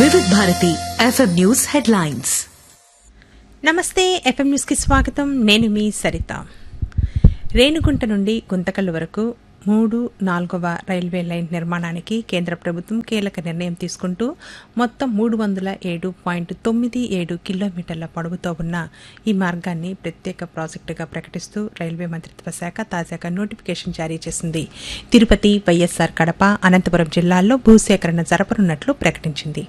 వివిధ Bharati FM news headlines నమస్తే FM న్యూస్కి స్వాగతం నేను మీ సరిత రేణుగుంట నుండి గుంతకల్లు వరకు మూడు నాలుగవ రైల్వే లైన్ నిర్మాణానికి కేంద్ర ప్రభుత్వం కీలక నిర్ణయం తీసుకుంటూ మొత్తం మూడు వందల ఏడు పాయింట్ తొమ్మిది ఏడు కిలోమీటర్ల పొడవుతో ఉన్న ఈ మార్గాన్ని ప్రత్యేక ప్రాజెక్టుగా ప్రకటిస్తూ రైల్వే మంత్రిత్వ శాఖ తాజాగా నోటిఫికేషన్ జారీ చేసింది తిరుపతి వైఎస్సార్ కడప అనంతపురం జిల్లాల్లో భూసేకరణ జరపనున్నట్లు ప్రకటించింది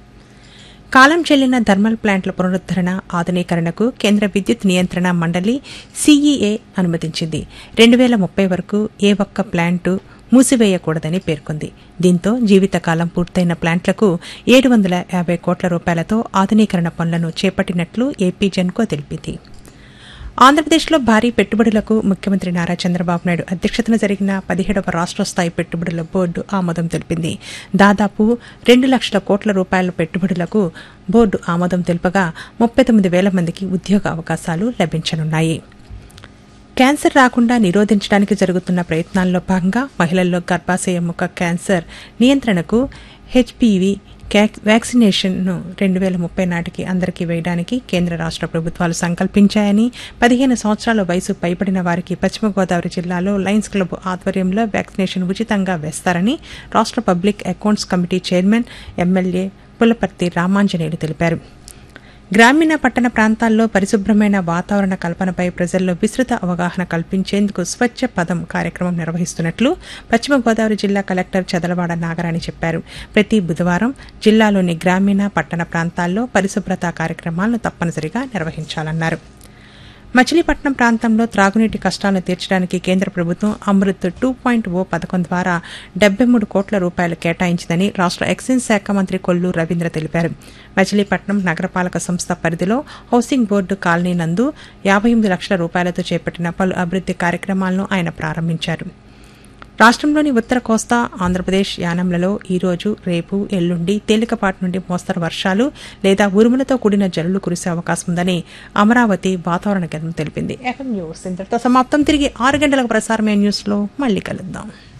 కాలం చెల్లిన థర్మల్ ప్లాంట్ల పునరుద్దరణ ఆధునీకరణకు కేంద్ర విద్యుత్ నియంత్రణ మండలి సీఈఏ అనుమతించింది రెండు వేల ముప్పై వరకు ఏ ఒక్క ప్లాంటు మూసివేయకూడదని పేర్కొంది దీంతో జీవితకాలం పూర్తయిన ప్లాంట్లకు ఏడు వందల యాభై కోట్ల రూపాయలతో ఆధునీకరణ పనులను చేపట్టినట్లు ఏపీ జెన్కో తెలిపింది ఆంధ్రప్రదేశ్లో భారీ పెట్టుబడులకు ముఖ్యమంత్రి నారా చంద్రబాబు నాయుడు అధ్యక్షతన జరిగిన పదిహేడవ రాష్ట్ర స్థాయి పెట్టుబడుల బోర్డు ఆమోదం తెలిపింది దాదాపు రెండు లక్షల కోట్ల రూపాయల పెట్టుబడులకు బోర్డు ఆమోదం తెలుపగా ముప్పై తొమ్మిది వేల మందికి ఉద్యోగ అవకాశాలు లభించనున్నాయి క్యాన్సర్ రాకుండా నిరోధించడానికి జరుగుతున్న ప్రయత్నాల్లో భాగంగా మహిళల్లో గర్భాశయ ముఖ క్యాన్సర్ నియంత్రణకు హెచ్పివి వ్యాక్సినేషన్ను రెండు వేల ముప్పై నాటికి అందరికీ వేయడానికి కేంద్ర రాష్ట్ర ప్రభుత్వాలు సంకల్పించాయని పదిహేను సంవత్సరాల వయసు పైబడిన వారికి పశ్చిమ గోదావరి జిల్లాలో లయన్స్ క్లబ్ ఆధ్వర్యంలో వ్యాక్సినేషన్ ఉచితంగా వేస్తారని రాష్ట్ర public accounts committee chairman MLA Pulaparthi Ramanjaneyulu తెలిపారు గ్రామీణ పట్టణ ప్రాంతాల్లో పరిశుభ్రమైన వాతావరణ కల్పనపై ప్రజల్లో విస్తృత అవగాహన కల్పించేందుకు స్వచ్ఛ పదం కార్యక్రమం నిర్వహిస్తున్నట్లు పశ్చిమ గోదావరి జిల్లా కలెక్టర్ చదలవాడ నాగరాణి చెప్పారు ప్రతి బుధవారం జిల్లాలోని గ్రామీణ పట్టణ ప్రాంతాల్లో పరిశుభ్రత కార్యక్రమాలను తప్పనిసరిగా నిర్వహించాలన్నారు మచిలీపట్నం ప్రాంతంలో త్రాగునీటి కష్టాలను తీర్చడానికి కేంద్ర ప్రభుత్వం అమృత్ టూ పాయింట్ ఓ పథకం ద్వారా డెబ్బై మూడు కోట్ల రూపాయలు కేటాయించిందని రాష్ట్ర ఎక్సైజ్ శాఖ మంత్రి కొల్లు రవీంద్ర తెలిపారు మచిలీపట్నం నగరపాలక సంస్థ పరిధిలో హౌసింగ్ బోర్డు కాలనీ నందు యాభై ఎనిమిది లక్షల రూపాయలతో చేపట్టిన పలు అభివృద్ది కార్యక్రమాలను ఆయన ప్రారంభించారు రాష్ట్రంలోని ఉత్తర కోస్తా ఆంధ్రప్రదేశ్ యానంలలో ఈ రోజు రేపు ఎల్లుండి తేలికపాటి నుండి మోస్తరు వర్షాలు లేదా ఉరుములతో కూడిన జల్లులు కురిసే అవకాశం ఉందని అమరావతి వాతావరణ కేంద్రం తెలిపింది ఎఫ్ఎం న్యూస్ ఇంతటితో సమాప్తం తిరిగి ఆరు గంటలకు ప్రసారమైన న్యూస్లో మళ్ళీ కలుద్దాం